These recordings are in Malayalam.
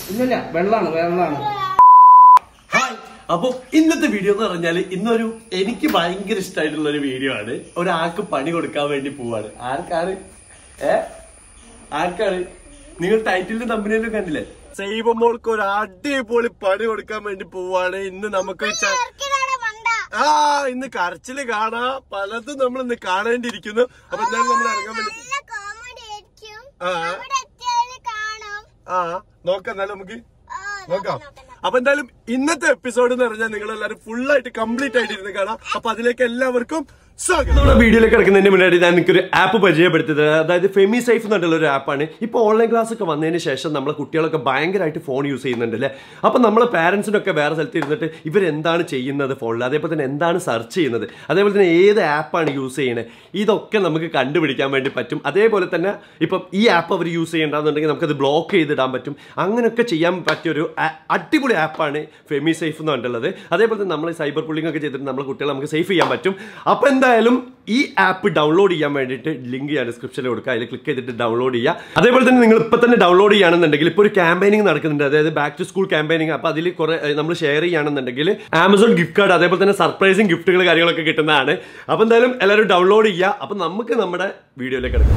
ഇല്ലില്ല വെള്ളാണ് വെള്ളാണ് ഹായ് അപ്പൊ ഇന്നത്തെ വീഡിയോ എന്ന് പറഞ്ഞാല് ഇന്നൊരു എനിക്ക് ഭയങ്കര ഇഷ്ടമായിട്ടുള്ള ഒരു വീഡിയോ ആണ് ഒരാൾക്ക് പണി കൊടുക്കാൻ വേണ്ടി പോവാണ് ആർക്കാണ് ഏ ആർക്കാണ് നിങ്ങൾ ടൈറ്റിലും തമ്മിലും കണ്ടില്ലേ സൈബമോൾക്ക് ഒരു അടിപൊളി പണി കൊടുക്കാൻ വേണ്ടി പോവാണ് ഇന്ന് നമുക്ക് ച- ആ ഇന്ന് കരച്ചില് കാണാ പലതും നമ്മൾ ഇന്ന് കാണേണ്ടിയിരിക്കുന്നു അപ്പൊ എന്തായാലും നമ്മൾ ഇറങ്ങാൻ വേണ്ടി നല്ല കോമഡി ആയിരിക്കും ആ. അവിടെ എത്തിയാല് കാണാം ആ നോക്കാം എന്നാലും നമുക്ക് ആ, നോക്കാം നോക്കാം, നോക്കാം. അപ്പൊ എന്തായാലും ഇന്നത്തെ എപ്പിസോഡ് എന്ന് പറഞ്ഞാൽ നിങ്ങൾ എല്ലാവരും ഫുൾ ആയിട്ട് കംപ്ലീറ്റ് ആയിട്ട് ഇരുന്ന് കാണാം അപ്പൊ അതിലേക്ക് എല്ലാവർക്കും സ്വാഗതം നമ്മുടെ വീഡിയോയിലേക്ക് കിടക്കുന്നതിന് മുന്നാടി ഞാൻ എനിക്കൊരു ആപ്പ് പരിചയപ്പെടുത്തിയത് അതായത് ഫെമി സേഫ് എന്ന് പറഞ്ഞുള്ള ഒരു ആപ്പാണ് ഇപ്പോൾ ഓൺലൈൻ ക്ലാസ് ഒക്കെ വന്നതിന് ശേഷം നമ്മളെ കുട്ടികളൊക്കെ ഭയങ്കരമായിട്ട് ഫോൺ യൂസ് ചെയ്യുന്നുണ്ട് അല്ലേ അപ്പൊ നമ്മളെ പാരന്റ്സിനൊക്കെ വേറെ സ്ഥലത്ത് ഇരുന്നിട്ട് ഇവരെന്താണ് ചെയ്യുന്നത് ഫോണിൽ അതേപോലെ തന്നെ എന്താണ് സെർച്ച് ചെയ്യുന്നത് അതേപോലെ തന്നെ ഏത് ആപ്പാണ് യൂസ് ചെയ്യുന്നത് ഇതൊക്കെ നമുക്ക് കണ്ടുപിടിക്കാൻ വേണ്ടി പറ്റും അതേപോലെ തന്നെ ഇപ്പം ഈ ആപ്പ് അവർ യൂസ് ചെയ്യേണ്ടെന്നുണ്ടെങ്കിൽ നമുക്കത് ബ്ലോക്ക് ചെയ്തിടാൻ പറ്റും അങ്ങനെയൊക്കെ ചെയ്യാൻ പറ്റിയൊരു ആ- അടിപൊളി ആപ്പാണ് ഫെമി സേഫ് എന്ന് പറഞ്ഞിട്ടുള്ളത് അതേപോലെ തന്നെ നമ്മൾ സൈബർ പുള്ളിംഗ് ഒക്കെ ചെയ്തിട്ട് നമ്മളെ കുട്ടികളെ നമുക്ക് സേഫ് ചെയ്യാൻ പറ്റും അപ്പോൾ എന്തായാലും ഈ ആപ്പ് ഡൗൺലോഡ് ചെയ്യാൻ വേണ്ടിയിട്ട് ലിങ്ക് ഞാൻ ഡിസ്ക്രിപ്ഷനിൽ കൊടുക്കുക അതിൽ ക്ലിക്ക് ചെയ്തിട്ട് ഡൗൺലോഡ് ചെയ്യുക അതേപോലെ തന്നെ നിങ്ങൾ ഇപ്പോൾ തന്നെ ഡൗൺലോഡ് ചെയ്യുകയാണെന്നുണ്ടെങ്കിൽ ഇപ്പോൾ ഒരു ക്യാമ്പയിനിങ് നടക്കുന്നുണ്ട് അതായത് ബാക്ക് ടു സ്കൂൾ ക്യാമ്പയിനിങ് അപ്പോൾ അതിൽ കുറെ നമ്മൾ ഷെയർ ചെയ്യുകയാണെന്നുണ്ടെങ്കിൽ ആമസോൺ ഗിഫ്റ്റ് കാർഡ് അതേപോലെ തന്നെ സർപ്രൈസിങ് ഗിഫ്റ്റുകൾ കാര്യങ്ങളൊക്കെ കിട്ടുന്നതാണ് അപ്പോൾ എന്തായാലും എല്ലാവരും ഡൗൺലോഡ് ചെയ്യുക അപ്പോൾ നമുക്ക് നമ്മുടെ വീഡിയോയിലേക്ക് എടുക്കാം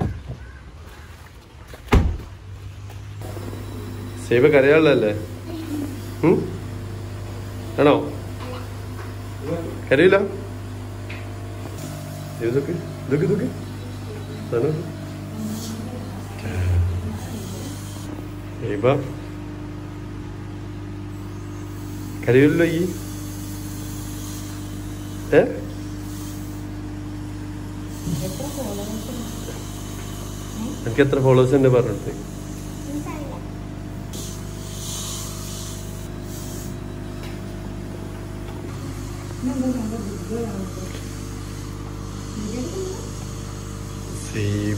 സേവ കരയാളല്ലേ ആണോ കരയില്ല ഇതൊക്കെ ഇതൊക്കെ ഇതൊക്കെ ആണോ സേവ കരയില്ലല്ലോ ഈ ഏ എനിക്ക് എത്ര ഫോളോവേഴ്സ് ഉണ്ട് പറഞ്ഞിട്ട് സീവ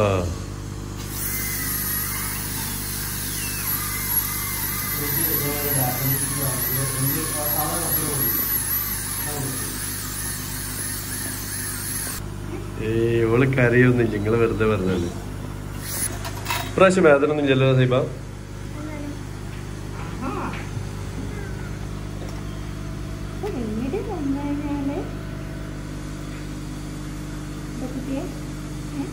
ഏയ് ഇവള് കരയൊന്നുമില്ല നിങ്ങള് വെറുതെ പറഞ്ഞാല് ഇപ്രാവശ്യം വേദന ഒന്നും ഇല്ലല്ലോ സീബ അപ്പൊ വീട് വന്നു കഴിഞ്ഞാല് എന്താ കുട്ടിയെ? ഏ?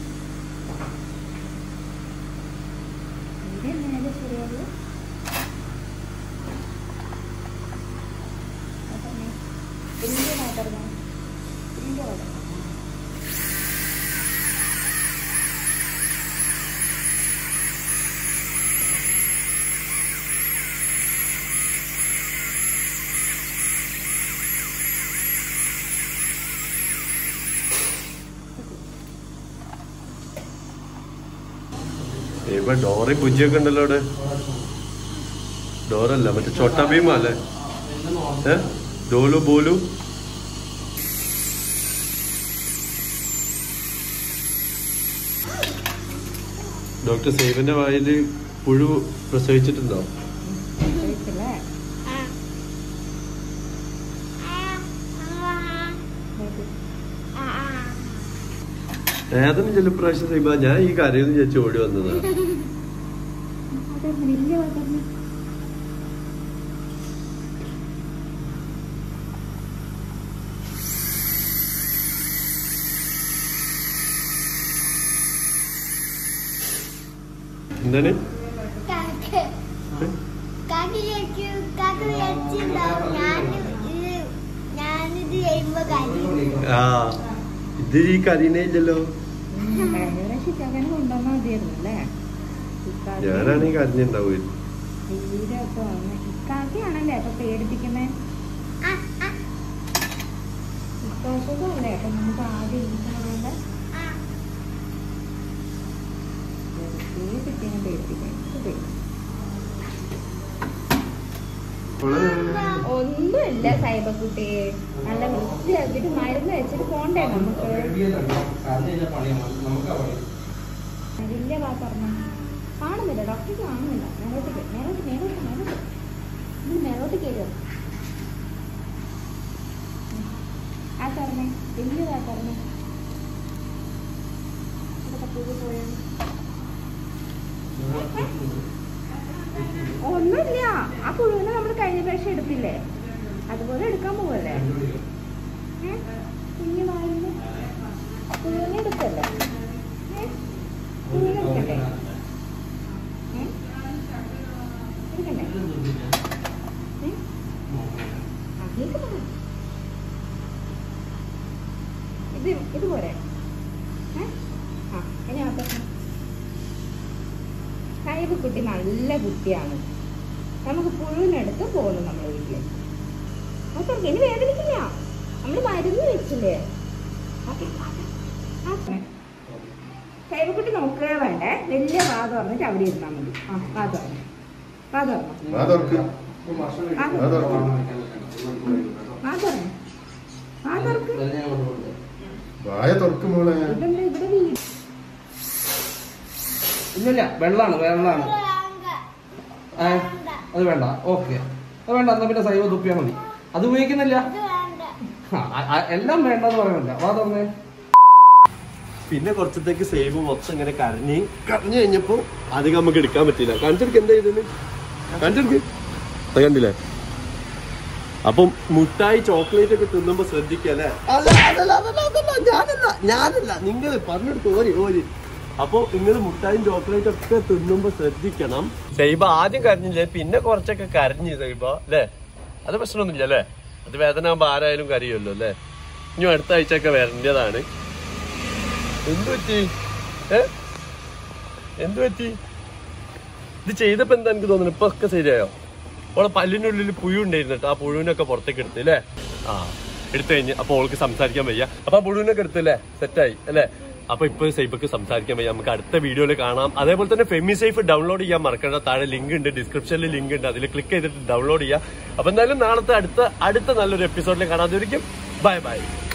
വീട് എങ്ങനെയാ ശരിയാവുക? അതന്നെ. വലിയ വാട്ടർമാൻ. വലിയ വാട്ടർമാൻ. സീബ ഡോറി പുജിയൊക്കെ ഉണ്ടല്ലോ അവിടെ ഡോറല്ല മറ്റേ ചോട്ടാ ഭീമ അല്ലേ ഏ ഡോലു ബോലു ഡോക്ടർ സേവിന്റെ വായില് പുഴു പ്രസവിച്ചിട്ടുണ്ടോ കഴിച്ചില്ലേ? നോക്ക്. വേദന ചെല്ലു പ്രാവശ്യം സൈബ ഞാൻ ഈ കരയെന്ന് ചേച്ചി ഓടി വന്നതാ അതെ വലിയ വാട്ടർമാൻ. എന്താണ് കാക്ക. കാക്ക വിചാരിച്ചു, കാക്ക വിചാരിച്ചിട്ടുണ്ടാവും ഞാൻ ഇത് ഞാനിത് ചെയ്യുമ്പോ കാര്യം ആ ഇത് ഈ കരീനേ ഇല്ലല്ലോ കഴിഞ്ഞ പ്രാവശ്യം ചകന് കൊണ്ടുവന്നാൽ മതിയായിരുന്നു അല്ലേ ഞാനാണെങ്കിൽ കരഞ്ഞുണ്ടാവും തീരൊക്കെ വന്ന് ഇക്കാക്കയാണല്ലേ അപ്പൊ പേടിപ്പിക്കുന്നേ ഇക്കാക്കല്ലേ അപ്പൊ നമുക്ക് ആദ്യം ഇരിക്കുന്നതുകൊണ്ട് വെറുതെ കുട്ടീനെ പേടിപ്പിക്കാൻ ഇത് പേടി. ഒന്നുമില്ല സൈബക്കുട്ടി നല്ല വൃത്തിയാക്കിട്ട് മരുന്ന് വെച്ചിട്ട് പോണ്ടേ നമുക്ക് വലിയ വാ പറഞ്ഞ കാണുന്നില്ല ഡോക്ടർ കാണുന്നില്ല മേലോട്ടേക്ക് മേലോട്ട് മേലോട്ട് മേലോട്ട് ഇത് മേലോട്ട് കയറുക ആ പറഞ്ഞേ വലിയതാ പറഞ്ഞേ ഇവിടെ തപ്പൂക്ക് പോയാണ് ഒന്നുമില്ല ആ പുഴുവിനെ നമ്മൾ കഴിഞ്ഞ പ്രാവശ്യം എടുത്തില്ലേ അതുപോലെ എടുക്കാൻ പോവല്ലേ ഏ? കുഞ്ഞു വായിന്ന് പുഴുവിനെ എടുക്കല്ലേ ഏ? പുഴുവിനെ എടുക്കണ്ടേ ഏ? എടുക്കണ്ടേ ഏ? ആ, കേക്ക് പറ. ഇത് ഇത് പോരെ ഏ? ആ ഇനി ആ പ്രശ്നം സൈബ് കുട്ടി നല്ല കുട്ടിയാണ് നമുക്ക് പുഴുവിനടുത്ത് പോകുന്നു നമ്മുടെ വീട്ടിൽ ഓക്കെ ഇനി വേദനിക്കില്ല നമ്മൾ മരുന്ന് വെച്ചില്ലേ സൈബക്കുട്ടി നോക്കുക വേണ്ടേ വലിയ വാ തുറന്നിട്ട് അവിടെ ഇരുന്നാൽ മതി ആ വാ തുറന്നു വാ തുറന്നു വാ തുറക്ക്. വാ വാ തുറന്നു തുറക്ക്. വാ തുറന്നു വാ തുറക്ക് വായ തുറക്ക് മോളെ ഇതെന്താ ഇവിടെ വീട് ഇല്ലില്ല വെള്ളാണ് വെള്ളാണ് ഏ അത് വേണ്ട ഓക്കെ അത് വേണ്ട എന്നാ പിന്നെ സൈവ തുപ്പിയാ മതി അത് ഉപയോഗിക്കുന്നില്ല ആ, ആ, ആ, എല്ലാം വേണ്ടെന്ന് പറയുന്നില്ല വാ തുറന്നേ പിന്നെ കുറച്ചത്തേക്ക് സേവ് മൊത്തം ഇങ്ങനെ കരഞ്ഞ് കരഞ്ഞു കഴിഞ്ഞപ്പോ അധികം നമുക്ക് എടുക്കാൻ പറ്റില്ല കാണിച്ചെടുക്ക് എന്താ ചെയ്തെന്ന് കാണിച്ചെടുക്ക് അത് കണ്ടില്ലേ അപ്പം മുട്ടായി ചോക്ലേറ്റ് ഒക്കെ തിന്നുമ്പോ ശ്രദ്ധിക്കല്ലേ അല്ല അതല്ല അതല്ല അതല്ല ഞാനല്ല ഞാനല്ല നിങ്ങൾ പറഞ്ഞെടുത്ത് ഓരി ഓരി അപ്പൊ നിങ്ങൾ മുട്ടായും ചോക്ലേറ്റ് ഒക്കെ തിന്നുമ്പോ ശ്രദ്ധിക്കണം സൈബ ആദ്യം കരഞ്ഞില്ലേ പിന്നെ കുറച്ചൊക്കെ കരഞ്ഞു സൈബ അല്ലേ അത് പ്രശ്നമൊന്നുമില്ല അല്ലേ അത് വേദന ആകുമ്പോ ആരായാലും കരയുമല്ലോ അല്ലേ ഇനി അടുത്ത ആഴ്ചയൊക്കെ വരേണ്ടതാണ് എന്തു പറ്റി ഏ എന്തു പറ്റി ഇത് ചെയ്തപ്പോ എന്താ എനിക്ക് തോന്നുന്നു ഇപ്പൊ ഒക്കെ ശരിയായോ ഓളെ പല്ലിനുള്ളിൽ പുഴു ഉണ്ടായിരുന്നു കേട്ടോ ആ പുഴുവിനൊക്കെ പുറത്തേക്ക് എടുത്ത് അല്ലേ ആ എടുത്തു കഴിഞ്ഞ് അപ്പൊ ഓൾക്ക് സംസാരിക്കാൻ വയ്യ അപ്പൊ ആ പുഴുവിനൊക്കെ എടുത്തല്ലേ സെറ്റായി അല്ലേ അപ്പൊ ഇപ്പൊ സൈബക്ക് സംസാരിക്കാൻ വയ്യ നമുക്ക് അടുത്ത വീഡിയോയിൽ കാണാം അതേപോലെ തന്നെ ഫെമി സേഫ് ഡൗൺലോഡ് ചെയ്യാൻ മറക്കണ്ട താഴെ ലിങ്ക് ഉണ്ട് ഡിസ്ക്രിപ്ഷനിൽ ലിങ്ക് ഉണ്ട് അതിൽ ക്ലിക്ക് ചെയ്തിട്ട് ഡൗൺലോഡ് ചെയ്യാം അപ്പൊ എന്തായാലും നാളത്തെ അടുത്ത അടുത്ത നല്ലൊരു എപ്പിസോഡിൽ കാണാതിരിക്കും ബൈ ബൈ